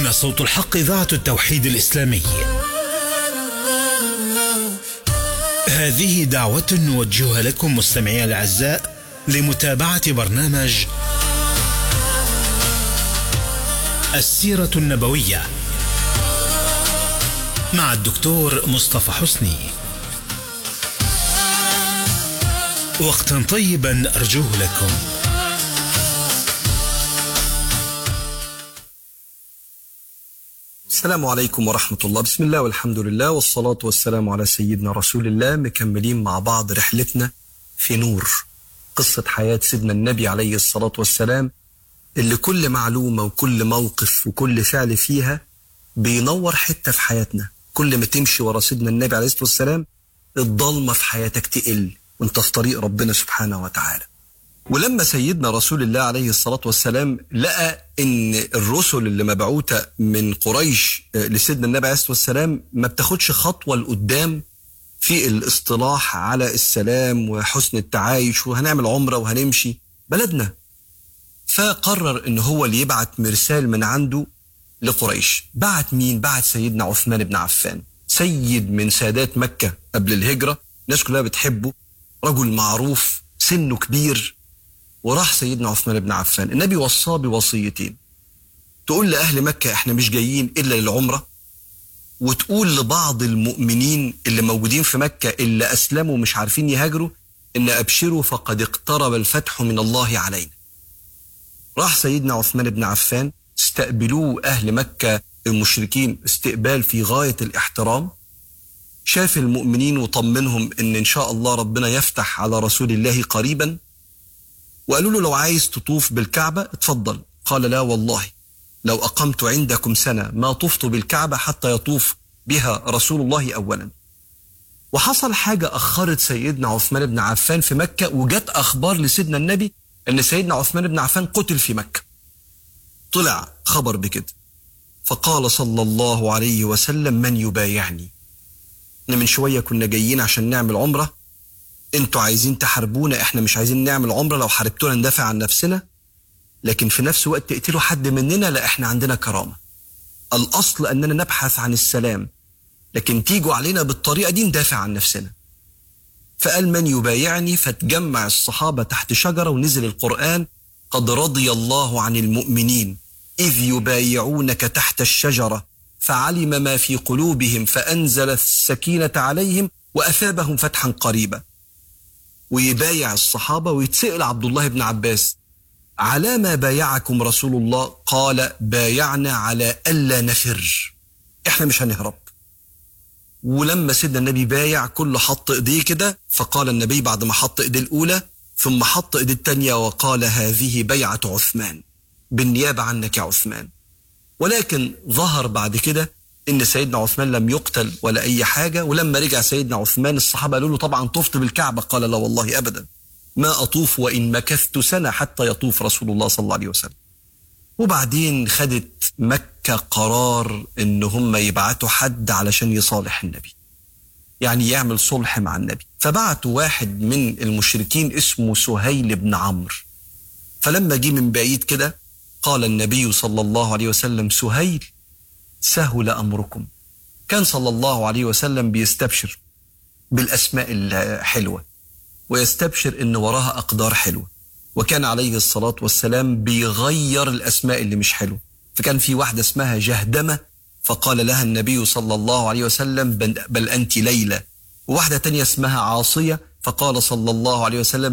هنا صوت الحق إذاعة التوحيد الإسلامي هذه دعوة نوجهها لكم مستمعي الأعزاء لمتابعة برنامج السيرة النبوية مع الدكتور مصطفى حسني وقتا طيبا أرجوه لكم السلام عليكم ورحمة الله بسم الله والحمد لله والصلاة والسلام على سيدنا رسول الله مكملين مع بعض رحلتنا في نور قصة حياة سيدنا النبي عليه الصلاة والسلام اللي كل معلومة وكل موقف وكل فعل فيها بينور حتة في حياتنا كل ما تمشي ورا سيدنا النبي عليه الصلاة والسلام الضلمة في حياتك تقل وانت في طريق ربنا سبحانه وتعالى ولما سيدنا رسول الله عليه الصلاة والسلام لقى ان الرسل اللي مبعوثة من قريش لسيدنا النبي عليه الصلاة والسلام ما بتاخدش خطوة لقدام في الاصطلاح على السلام وحسن التعايش وهنعمل عمرة وهنمشي بلدنا فقرر ان هو اللي يبعت مرسال من عنده لقريش بعت مين بعت سيدنا عثمان بن عفان سيد من سادات مكة قبل الهجرة الناس كلها بتحبه رجل معروف سنه كبير وراح سيدنا عثمان بن عفان النبي وصاه بوصيتين تقول لأهل مكة احنا مش جايين إلا للعمرة وتقول لبعض المؤمنين اللي موجودين في مكة اللي أسلموا مش عارفين يهاجروا إن أبشروا فقد اقترب الفتح من الله علينا راح سيدنا عثمان بن عفان استقبلوه أهل مكة المشركين استقبال في غاية الاحترام شاف المؤمنين وطمنهم ان ان شاء الله ربنا يفتح على رسول الله قريبا وقالوا له لو عايز تطوف بالكعبة اتفضل قال لا والله لو أقمت عندكم سنة ما طفت بالكعبة حتى يطوف بها رسول الله أولا وحصل حاجة أخرت سيدنا عثمان بن عفان في مكة وجت أخبار لسيدنا النبي أن سيدنا عثمان بن عفان قتل في مكة طلع خبر بكده فقال صلى الله عليه وسلم من يبايعني احنا من شوية كنا جايين عشان نعمل عمرة انتوا عايزين تحاربونا احنا مش عايزين نعمل عمرة لو حاربتونا ندافع عن نفسنا لكن في نفس الوقت تقتلوا حد مننا لا احنا عندنا كرامة الأصل أننا نبحث عن السلام لكن تيجوا علينا بالطريقة دي ندافع عن نفسنا فقال من يبايعني فتجمع الصحابة تحت شجرة ونزل القرآن قد رضي الله عن المؤمنين إذ يبايعونك تحت الشجرة فعلم ما في قلوبهم فأنزل السكينة عليهم وأثابهم فتحا قريبا ويبايع الصحابة ويتسأل عبد الله بن عباس على ما بايعكم رسول الله قال بايعنا على ألا نفر احنا مش هنهرب ولما سيدنا النبي بايع كل حط ايديه كده فقال النبي بعد ما حط ايديه الاولى ثم حط ايديه الثانيه وقال هذه بيعه عثمان بالنيابه عنك يا عثمان ولكن ظهر بعد كده ان سيدنا عثمان لم يقتل ولا اي حاجه ولما رجع سيدنا عثمان الصحابه قالوا له طبعا طفت بالكعبه قال لا والله ابدا ما اطوف وان مكثت سنه حتى يطوف رسول الله صلى الله عليه وسلم وبعدين خدت مكه قرار ان هم يبعتوا حد علشان يصالح النبي يعني يعمل صلح مع النبي فبعتوا واحد من المشركين اسمه سهيل بن عمرو فلما جه من بعيد كده قال النبي صلى الله عليه وسلم سهيل سهل امركم كان صلى الله عليه وسلم بيستبشر بالاسماء الحلوه ويستبشر ان وراها اقدار حلوه وكان عليه الصلاه والسلام بيغير الاسماء اللي مش حلوه فكان في واحده اسمها جهدمه فقال لها النبي صلى الله عليه وسلم بل انت ليلى وواحده تانية اسمها عاصيه فقال صلى الله عليه وسلم